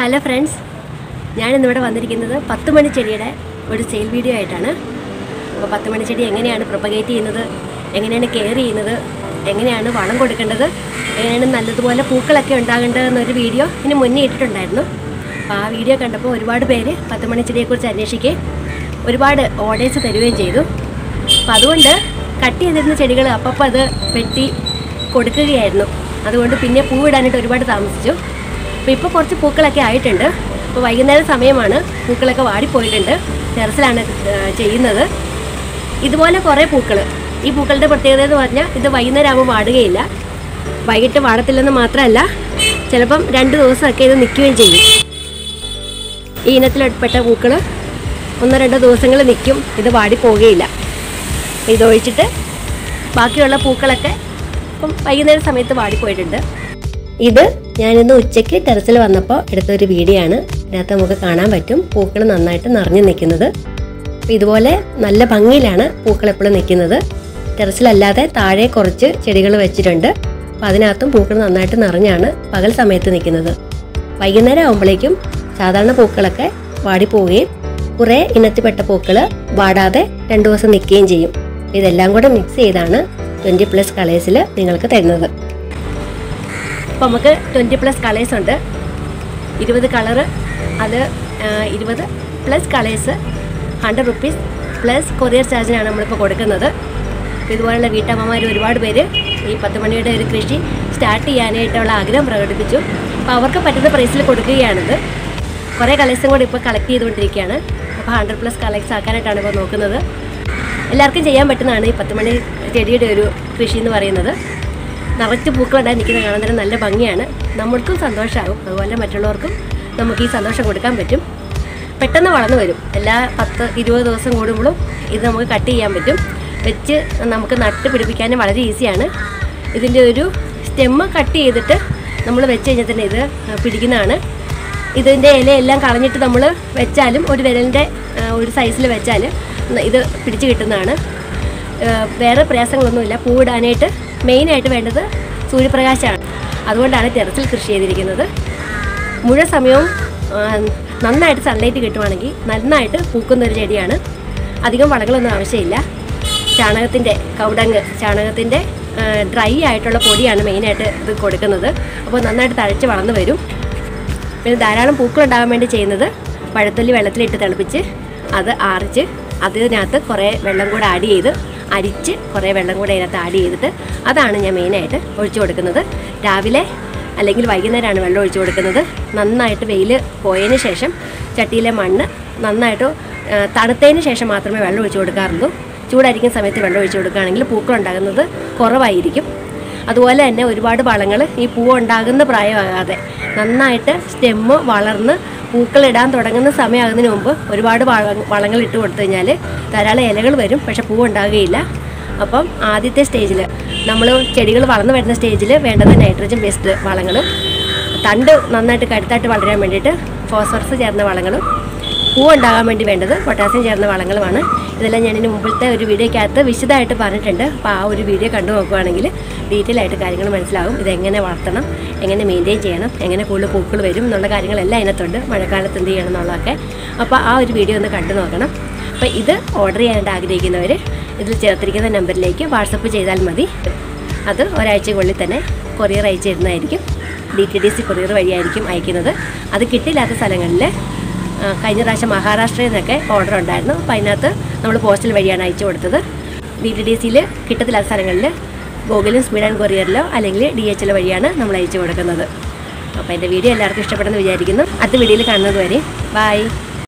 hello friends ഞാനിന്നിവിടെ വന്നിരിക്കുന്നത് പത്ത് മണി ചെടിയുടെ ഒരു സെയിൽ വീഡിയോ ആയിട്ടാണ് അപ്പോൾ പത്ത് മണി ചെടി എങ്ങനെയാണ് പ്രൊപ്പഗേറ്റ് ചെയ്യുന്നത് എങ്ങനെയാണ് കെയർ ചെയ്യുന്നത് എങ്ങനെയാണ് വളം കൊടുക്കേണ്ടത് എങ്ങനെയാണ് നല്ലതുപോലെ പൂക്കളൊക്കെ ഉണ്ടാകേണ്ടത് എന്നൊരു വീഡിയോ ഇതിന് മുന്നേ ഇട്ടിട്ടുണ്ടായിരുന്നു അപ്പോൾ ആ വീഡിയോ കണ്ടപ്പോൾ ഒരുപാട് പേര് പത്ത് മണി ചെടിയെക്കുറിച്ച് അന്വേഷിക്കുകയും ഒരുപാട് ഓർഡേഴ്സ് തരുകയും ചെയ്തു അപ്പോൾ അതുകൊണ്ട് കട്ട് ചെയ്തിരുന്ന ചെടികൾ അപ്പം അത് വെട്ടി കൊടുക്കുകയായിരുന്നു അതുകൊണ്ട് പിന്നെ പൂവിടാനായിട്ട് ഒരുപാട് താമസിച്ചു അപ്പോൾ ഇപ്പോൾ കുറച്ച് പൂക്കളൊക്കെ ആയിട്ടുണ്ട് ഇപ്പോൾ വൈകുന്നേരം സമയമാണ് പൂക്കളൊക്കെ വാടിപ്പോയിട്ടുണ്ട് ടെറസിലാണ് ആ, ചെയ്യുന്നത് ഇതുപോലെ കുറേ പൂക്കൾ ഈ പൂക്കളുടെ പ്രത്യേകത എന്ന് പറഞ്ഞാൽ ഇത് വൈകുന്നേരം ആകുമ്പോൾ വാടുകയില്ല വൈകിട്ട് വാടത്തില്ലെന്ന് മാത്രമല്ല ചിലപ്പം രണ്ട് ദിവസമൊക്കെ ഇത് നിൽക്കുകയും ചെയ്യും ഈ ഇനത്തിൽപ്പെട്ട പൂക്കൾ ഒന്നോ രണ്ടോ ദിവസങ്ങൾ നിൽക്കും ഇത് വാടിപ്പോവുകയില്ല ഇതൊഴിച്ചിട്ട് ബാക്കിയുള്ള പൂക്കളൊക്കെ ഇപ്പം വൈകുന്നേര സമയത്ത് വാടിപ്പോയിട്ടുണ്ട് ഇത് ഞാനിന്ന് ഉച്ചയ്ക്ക് ടെറസിൽ വന്നപ്പോൾ എടുത്തൊരു വീഡിയോ ആണ് ഇതിനകത്ത് നമുക്ക് കാണാൻ പറ്റും പൂക്കൾ നന്നായിട്ട് നിറഞ്ഞു നിൽക്കുന്നത് അപ്പോൾ ഇതുപോലെ നല്ല ഭംഗിയിലാണ് പൂക്കൾ എപ്പോഴും നിൽക്കുന്നത് ടെറസിലല്ലാതെ താഴെ കുറച്ച് ചെടികൾ വെച്ചിട്ടുണ്ട് അപ്പോൾ അതിനകത്തും പൂക്കൾ നന്നായിട്ട് നിറഞ്ഞാണ് പകൽ സമയത്ത് നിൽക്കുന്നത് വൈകുന്നേരം ആകുമ്പോഴേക്കും സാധാരണ പൂക്കളൊക്കെ വാടിപ്പോവുകയും കുറേ ഇനത്തിൽപ്പെട്ട പൂക്കൾ വാടാതെ രണ്ട് ദിവസം നിൽക്കുകയും ചെയ്യും ഇതെല്ലാം കൂടെ മിക്സ് ചെയ്താണ് ട്വൻറ്റി പ്ലസ് കളേഴ്സിൽ നിങ്ങൾക്ക് തരുന്നത് അപ്പോൾ നമുക്ക് ട്വൻറ്റി പ്ലസ് കളേഴ്സ് ഉണ്ട് ഇരുപത് കളറ് അത് ആ, ഇരുപത് plus colours hundred rupees plus courier ചാർജിനാണ് നമ്മളിപ്പോൾ കൊടുക്കുന്നത് അപ്പോൾ ഇതുപോലുള്ള വീട്ടമ്മമാർ ഒരുപാട് പേര് ഈ പത്ത് മണിയുടെ ഒരു കൃഷി സ്റ്റാർട്ട് ചെയ്യാനായിട്ടുള്ള ആഗ്രഹം പ്രകടിപ്പിച്ചു അപ്പോൾ അവർക്ക് പറ്റുന്ന പ്രൈസിൽ കൊടുക്കുകയാണിത് കുറേ കളേഴ്സും കൂടി ഇപ്പോൾ കളക്ട് ചെയ്തുകൊണ്ടിരിക്കുകയാണ് അപ്പോൾ ഹൺഡ്രഡ് പ്ലസ് കളക്ട്സ് ആക്കാനായിട്ടാണ് ഇപ്പോൾ നോക്കുന്നത് എല്ലാവർക്കും ചെയ്യാൻ പറ്റുന്നതാണ് ഈ പത്ത് മണി ചെടിയുടെ ഒരു കൃഷി എന്ന് പറയുന്നത് നിറച്ച് പൂക്കളുണ്ടായി നിൽക്കുന്ന കാണാൻ തന്നെ നല്ല ഭംഗിയാണ് നമ്മൾക്കും സന്തോഷമാകും അതുപോലെ മറ്റുള്ളവർക്കും നമുക്ക് ഈ സന്തോഷം കൊടുക്കാൻ പറ്റും പെട്ടെന്ന് വളർന്നു വരും എല്ലാ പത്ത് ഇരുപത് ദിവസം കൂടുമ്പോഴും ഇത് നമുക്ക് കട്ട് ചെയ്യാൻ പറ്റും വെച്ച് നമുക്ക് നട്ട് പിടിപ്പിക്കാനും വളരെ ഈസിയാണ് ഇതിൻ്റെ ഒരു സ്റ്റെമ്മ് കട്ട് ചെയ്തിട്ട് നമ്മൾ വെച്ച് കഴിഞ്ഞാൽ തന്നെ ഇത് പിടിക്കുന്നതാണ് ഇതിൻ്റെ ഇലയെല്ലാം കളഞ്ഞിട്ട് നമ്മൾ വെച്ചാലും ഒരു വിരലിൻ്റെ ആ, ഒരു സൈസിൽ വെച്ചാൽ ഇത് പിടിച്ച് കിട്ടുന്നതാണ് ഏഹ് വേറെ പ്രയാസങ്ങളൊന്നുമില്ല പൂവിടാനായിട്ട് മെയിനായിട്ട് വേണ്ടത് സൂര്യപ്രകാശമാണ് അതുകൊണ്ടാണ് ടെറസിൽ കൃഷി ചെയ്തിരിക്കുന്നത് മുഴുവൻ സമയവും ആ, നന്നായിട്ട് സൺലൈറ്റ് കിട്ടുവാണെങ്കിൽ നന്നായിട്ട് പൂക്കുന്ന ഒരു ചെടിയാണ് അധികം വളങ്ങളൊന്നും ആവശ്യമില്ല ചാണകത്തിൻ്റെ കൗടങ്ങ് ചാണകത്തിൻ്റെ ഡ്രൈ ആയിട്ടുള്ള പൊടിയാണ് മെയിനായിട്ട് ഇത് കൊടുക്കുന്നത് അപ്പോൾ നന്നായിട്ട് തഴച്ച് വളർന്നു വരും പിന്നെ ധാരാളം പൂക്കളുണ്ടാകാൻ വേണ്ടി ചെയ്യുന്നത് പഴത്തൊല്ലി വെള്ളത്തിലിട്ട് തിളപ്പിച്ച് അത് ആറിച്ച് അതിനകത്ത് കുറേ വെള്ളം കൂടെ ആഡ് ചെയ്ത് അരിച്ച് കുറേ വെള്ളം കൂടെ അതിനകത്ത് ആഡ് ചെയ്തിട്ട് അതാണ് ഞാൻ മെയിനായിട്ട് ഒഴിച്ചു കൊടുക്കുന്നത് രാവിലെ അല്ലെങ്കിൽ വൈകുന്നേരമാണ് വെള്ളം ഒഴിച്ചു കൊടുക്കുന്നത് നന്നായിട്ട് വെയിൽ പോയതിന് ശേഷം ചട്ടിയിലെ മണ്ണ് നന്നായിട്ട് ആ, തണുത്തതിന് ശേഷം മാത്രമേ വെള്ളം ഒഴിച്ചു കൊടുക്കാറുള്ളൂ ചൂടായിരിക്കുന്ന സമയത്ത് വെള്ളം ഒഴിച്ചു കൊടുക്കുകയാണെങ്കിൽ പൂക്കളുണ്ടാകുന്നത് കുറവായിരിക്കും അതുപോലെ തന്നെ ഒരുപാട് വളങ്ങൾ ഈ പൂവ് ഉണ്ടാകുന്ന പ്രായമാകാതെ നന്നായിട്ട് സ്റ്റെമ്മ് വളർന്ന് പൂക്കളിടാൻ തുടങ്ങുന്ന സമയമാകുന്നതിന് മുമ്പ് ഒരുപാട് വള വളങ്ങൾ ഇട്ട് കൊടുത്തു കഴിഞ്ഞാൽ ധാരാളം ഇലകൾ വരും പക്ഷെ പൂവ് ഉണ്ടാകുകയില്ല അപ്പം ആദ്യത്തെ സ്റ്റേജിൽ നമ്മൾ ചെടികൾ വളർന്നു വരുന്ന സ്റ്റേജിൽ വേണ്ടത് നൈട്രജൻ ബേസ്ഡ് വളങ്ങൾ തണ്ട് നന്നായിട്ട് കരുത്തായിട്ട് വളരാൻ വേണ്ടിയിട്ട് ഫോസ്ഫറസ് ചേർന്ന വളങ്ങളും പൂവുണ്ടാകാൻ വേണ്ടി വേണ്ടത് പൊട്ടാസ്യം ചേർന്ന വളങ്ങളുമാണ് ഇതെല്ലാം ഞാൻ ഇതിന് മുമ്പിലത്തെ ഒരു വീഡിയോയ്ക്കകത്ത് വിശദമായിട്ട് പറഞ്ഞിട്ടുണ്ട് അപ്പോൾ ആ ഒരു വീഡിയോ കണ്ടു നോക്കുകയാണെങ്കിൽ ഡീറ്റെയിൽ ആയിട്ട് കാര്യങ്ങൾ മനസ്സിലാവും ഇതെങ്ങനെ വളർത്തണം എങ്ങനെ മെയിൻറ്റെയിൻ ചെയ്യണം എങ്ങനെ കൂടുതൽ പൂക്കൾ വരും എന്നുള്ള കാര്യങ്ങളെല്ലാം അതിനകത്തുണ്ട് മഴക്കാലത്ത് എന്ത് ചെയ്യണം എന്നുള്ളതൊക്കെ അപ്പോൾ ആ ഒരു വീഡിയോ ഒന്ന് കണ്ടു നോക്കണം അപ്പോൾ ഇത് ഓർഡർ ചെയ്യാനായിട്ട് ആഗ്രഹിക്കുന്നവർ ഇതിൽ ചേർത്തിരിക്കുന്ന നമ്പറിലേക്ക് വാട്സപ്പ് ചെയ്താൽ മതി അത് ഒരാഴ്ചക്കുള്ളിൽ തന്നെ കൊറിയർ അയച്ചു തരുന്നതായിരിക്കും D T D C courier വഴിയായിരിക്കും അയക്കുന്നത് അത് കിട്ടില്ലാത്ത സ്ഥലങ്ങളിൽ ആ, കഴിഞ്ഞ പ്രാവശ്യം മഹാരാഷ്ട്രയിൽ നിന്നൊക്കെ ഓർഡർ ഉണ്ടായിരുന്നു അപ്പോൾ അതിനകത്ത് നമ്മൾ പോസ്റ്റൽ വഴിയാണ് അയച്ചു കൊടുത്തത് ഡി ടി ഡി സിയിൽ കിട്ടത്തില്ലാത്ത സ്ഥലങ്ങളിൽ ഗൂഗിളും സ്പീഡ് ആൻഡ് കൊറിയറിലോ അല്ലെങ്കിൽ ഡി എച്ച് എൽ വഴിയാണ് നമ്മൾ അയച്ചു കൊടുക്കുന്നത് അപ്പോൾ എൻ്റെ വീഡിയോ എല്ലാവർക്കും ഇഷ്ടപ്പെടുമെന്ന് വിചാരിക്കുന്നു അടുത്ത വീഡിയോയിൽ കാണുന്നത് വരെ ബൈ